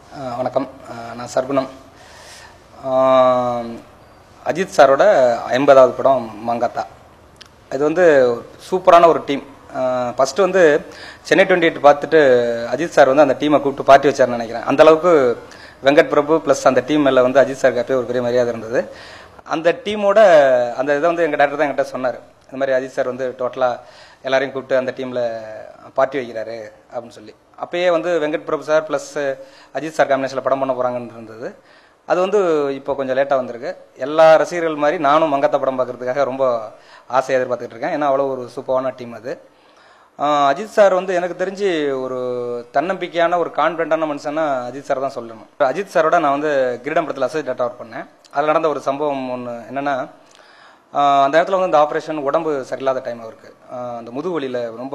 அஹ் வணக்கம் அஹ் நான் சர்க்குணம் அஹ் அஜித் சாரோட ஐம்பதாவது படம் மங்காத்தா இது வந்து சூப்பரான ஒரு டீம் ஃபஸ்ட்டு வந்து சென்னை டுவெண்ட்டி எயிட் பார்த்துட்டு அஜித் சார் வந்து அந்த டீமை கூப்பிட்டு பார்ட்டி வச்சார்னு நினைக்கிறேன் அந்த அளவுக்கு வெங்கட் பிரபு ப்ளஸ் அந்த டீம் மேலே வந்து அஜித் சாருக்கு அப்பயே ஒரு பெரிய மரியாதை இருந்தது அந்த டீமோட அந்த இதை வந்து எங்கள் டேரக்டர் தான் என்கிட்ட சொன்னார் இந்த மாதிரி அஜித் சார் வந்து டோட்டலாக எல்லாரையும் கூப்பிட்டு அந்த டீமில் பார்ட்டி வைக்கிறாரு அப்படின்னு சொல்லி அப்பயே வந்து Venkat Prabhu sir plus Ajith sir காம்பினேஷனில் படம் பண்ண போகிறாங்கன்னு இருந்தது அது வந்து இப்போ கொஞ்சம் லேட்டாக வந்திருக்கு எல்லா ரசிகர்கள் மாதிரி நானும் மங்கத்த படம் பார்க்கறதுக்காக ரொம்ப ஆசையாக எதிர்பார்த்துட்டு இருக்கேன் ஏன்னா அவ்வளோ ஒரு சூப்பரான டீம் அது ஆஹ் அஜித் சார் வந்து எனக்கு தெரிஞ்சு ஒரு தன்னம்பிக்கையான ஒரு கான்ஃபிடண்டான மனுஷன்னா அஜித் சார் தான் சொல்லணும் அஜித் சாரோட நான் வந்து கிரீடம் படத்தில் அசோசியேட் டேரக்டர் ஒர்க் பண்ணேன் அதில் நடந்த ஒரு சம்பவம் ஒன்று என்னென்னா அந்த இடத்துல வந்து இந்த ஆப்ரேஷன் உடம்பு சரியில்லாத டைம் அவருக்கு ஆஹ் அந்த முதுகுவலியில் ரொம்ப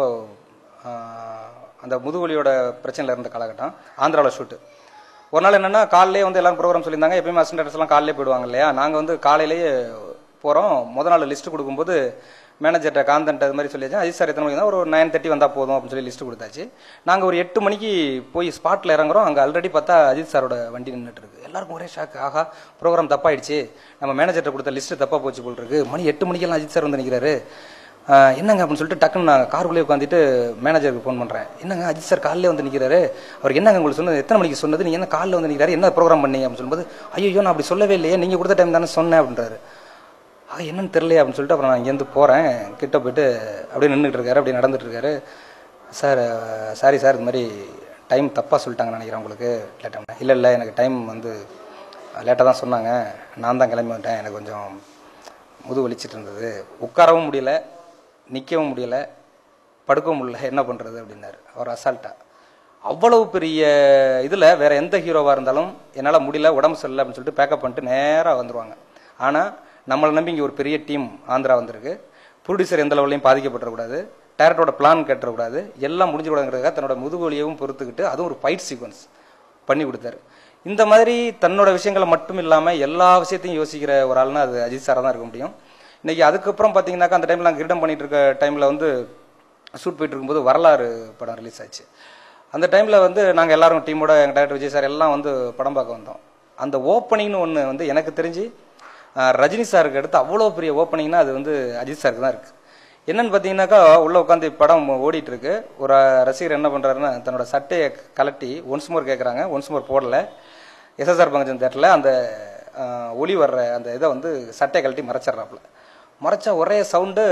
ஆஹ் அந்த முதுகுவலியோட பிரச்சனையில் இருந்த காலகட்டம் ஆந்திராவில் ஷூட்டு ஒரு நாள் என்னன்னா காலையிலே வந்து எல்லாரும் ப்ரோக்ராம் சொல்லியிருந்தாங்க எப்பயுமே அசிஸ்டன்ட்ஸ் எல்லாம் காலையிலே போயிடுவாங்க இல்லையா நாங்கள் வந்து காலையிலேயே போகிறோம் முத நாள் லிஸ்ட் கொடுக்கும்போது மேனேஜர்கிட்ட காந்தன்ட்ட இது மாதிரி சொல்லியாச்சு அஜித் சார் எத்தனை மணிக்கு தான் ஒரு நைன் தேர்ட்டி வந்தால் போதும் அப்படின்னு சொல்லி லிஸ்ட் கொடுத்தாச்சு நாங்கள் ஒரு எட்டு மணிக்கு போய் ஸ்பாட்டில் இறங்குறோம் அங்கே ஆல்ரெடி பார்த்தா அஜித் சாரோட வண்டி நின்றுட்டு இருக்கு எல்லாருக்கும் ஒரே ஷாக் ஆகா ப்ரோக்ராம் தப்பாயிடுச்சு நம்ம மேனேஜர்கிட்ட கொடுத்த லிஸ்ட் தப்பாக போச்சு போல் இருக்கு மணி எட்டு மணிக்கெல்லாம் அஜித் சார் வந்து நிற்கிறாரு ஆஹ் என்னங்க அப்படின்னு சொல்லிட்டு டக்குன்னு நான் காருக்குள்ளே உட்காந்துட்டு மேனேஜருக்கு ஃபோன் பண்ணுறேன் என்னங்க அஜித் சார் காலையிலே வந்து நிற்கிறாரு அவருக்கு என்னங்க உங்களுக்கு சொன்னது எத்தனை மணிக்கு சொன்னது நீங்கள் என்ன காலையில் வந்து நிற்கிறாரு என்ன ப்ரோக்ராம் பண்ணீங்க அப்படின்னு சொல்லும்போது ஐயோ நான் அப்படி சொல்லவே இல்லையே நீங்கள் கொடுத்த டைம் தானே சொன்னேன் அப்படின்றாரு ஆ என்னன்னு தெரியலையே அப்படின்னு சொல்லிட்டு அப்புறம் நான் இங்கேருந்து போகிறேன் கிட்ட போயிட்டு அப்படியே நின்றுட்டு இருக்காரு அப்படியே நடந்துட்டு இருக்காரு சார் சாரி சார் இது மாதிரி டைம் தப்பாக சொல்லிட்டாங்கன்னு நினைக்கிறேன் உங்களுக்கு லேட்டாக இல்லை இல்லை எனக்கு டைம் வந்து லேட்டாக தான் சொன்னாங்க நான் தான் கிளம்பி வந்துட்டேன் எனக்கு கொஞ்சம் முது வலிச்சிட்டு இருந்தது உட்காரவும் முடியல நிற்கவும் முடியல படுக்கவும் முடியல என்ன பண்ணுறது அப்படின்னாரு அவர் அசால்ட்டா அவ்வளவு பெரிய இதில் வேற எந்த ஹீரோவாக இருந்தாலும் என்னால் முடியல உடம்பு சரியில்லை அப்படின்னு சொல்லிட்டு பேக்கப் பண்ணிட்டு நேராக வந்துருவாங்க ஆனால் நம்மளை நம்பி இங்கே ஒரு பெரிய டீம் ஆந்திரா வந்திருக்கு ப்ரொடியூசர் எந்த லெவலையும் பாதிக்கப்பட்டுறக்கூடாது டேரக்டரோட பிளான் கேட்டுறக்கூடாது எல்லாம் முடிஞ்சுக்கூடாதுங்கிறதுக்காக தன்னோட முதுகோலியவும் பொறுத்துக்கிட்டு அதுவும் ஒரு ஃபைட் சீக்வன்ஸ் பண்ணி கொடுத்தாரு இந்த மாதிரி தன்னோட விஷயங்களை மட்டும் இல்லாமல் எல்லா விஷயத்தையும் யோசிக்கிற ஒரு ஆள்னா அது அஜித் சாராக தான் இருக்க முடியும் இன்னைக்கு அதுக்கப்புறம் பார்த்தீங்கன்னாக்கா அந்த டைமில் நாங்கள் கிரீடம் பண்ணிட்டு இருக்க டைமில் வந்து ஷூட் போயிட்டு இருக்கும்போது வரலாறு படம் ரிலீஸ் ஆச்சு அந்த டைமில் வந்து நாங்கள் எல்லாரும் டீமோட எங்கள் டேரக்டர் விஜய் சார் எல்லாம் வந்து படம் பார்க்க வந்தோம் அந்த ஓப்பனிங்னு ஒன்று வந்து எனக்கு தெரிஞ்சு ஆஹ், ரஜினி சாருக்கு அடுத்து அவ்வளோ பெரிய ஓப்பனிங்னா அது வந்து அஜித் சாருக்கு தான் இருக்குது என்னன்னு பார்த்தீங்கன்னாக்கா உள்ள உட்காந்து படம் ஓடிட்டு இருக்கு ஒரு ரசிகர் என்ன பண்றாருன்னா தன்னோட சட்டையை கலட்டி ஒன்ஸ் மோர் கேட்குறாங்க ஒன்ஸ் மோர் போடல எஸ்எஸ்ஆர் பங்கஜன் தேட்டரில் அந்த ஆஹ், ஒலி வர்ற அந்த இதை வந்து சட்டையை கழட்டி மறைச்சிட்றாப்புல மறைச்சா ஒரே சவுண்டு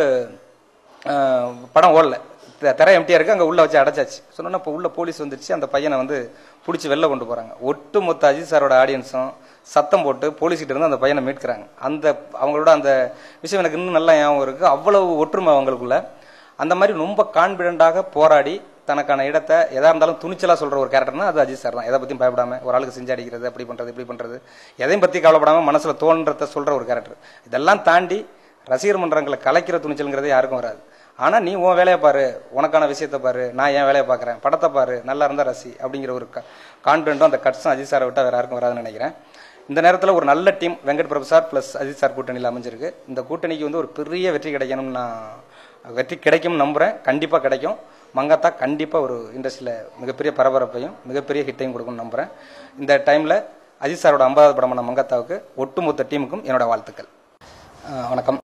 படம் ஓடல த- திரை எம்டியா இருக்கு அங்கே உள்ள வச்சு அடைச்சாச்சு சொன்னோன்னா இப்போ உள்ள போலீஸ் வந்துருச்சு அந்த பையனை வந்து பிடிச்சி வெளில கொண்டு போறாங்க ஒட்டு மொத்த அஜித் சாரோட ஆடியன்ஸும் சத்தம் போட்டு போலீஸ்கிட்ட இருந்து அந்த பையனை மீட்கிறாங்க அந்த அவங்களோட அந்த விஷயம் எனக்கு இன்னும் நல்லா ஞாபகம் இருக்கு அவ்வளவு ஒற்றுமை அவங்களுக்குள்ள அந்த மாதிரி ரொம்ப கான்பிடண்டாக போராடி தனக்கான இடத்தை எதா இருந்தாலும் துணிச்சலா சொல்ற ஒரு கேரக்டர்னா அது அஜித் சார் தான் எதை பத்தியும் பயப்படாம ஒரு ஆளுக்கு செஞ்சு அடிக்கிறது அப்படி பண்றது இப்படி பண்றது எதையும் பத்தி கவலைப்படாம மனசுல தோன்றத சொல்ற ஒரு கேரக்டர் இதெல்லாம் தாண்டி ரசிகர் மன்றங்களை கலைக்கிற துணிச்சல்ங்கிறது யாருக்கும் வராது ஆனா நீ உன் வேலையை பாரு உனக்கான விஷயத்தை பாரு நான் என் வேலையை பார்க்கறேன் படத்தை பாரு நல்லா இருந்தா ரசி அப்படிங்கிற ஒரு கான்பிடண்டும் அந்த கட்ஸும் அஜித் சாரை விட்டா வேற யாருக்கும் வராதுன்னு நினைக்கிறேன் இந்த நேரத்தில் ஒரு நல்ல team Venkat Prabhu sir plus Ajith sir கூட்டணியில் அமைஞ்சிருக்கு இந்த கூட்டணிக்கு வந்து ஒரு பெரிய வெற்றி கிடைக்கணும்னு நான் வெற்றி கிடைக்கும்னு நம்புறேன் கண்டிப்பாக கிடைக்கும் மங்காத்தா கண்டிப்பாக ஒரு இண்டஸ்ட்ரியில் மிகப்பெரிய பரபரப்பையும் மிகப்பெரிய ஹிட்டையும் கொடுக்கும்னு நம்புறேன் இந்த டைமில் அஜித் சாரோட ஐம்பதாவது படமான மங்காத்தாவுக்கு ஒட்டுமொத்த டீமுக்கும் என்னோட வாழ்த்துக்கள் அஹ் வணக்கம்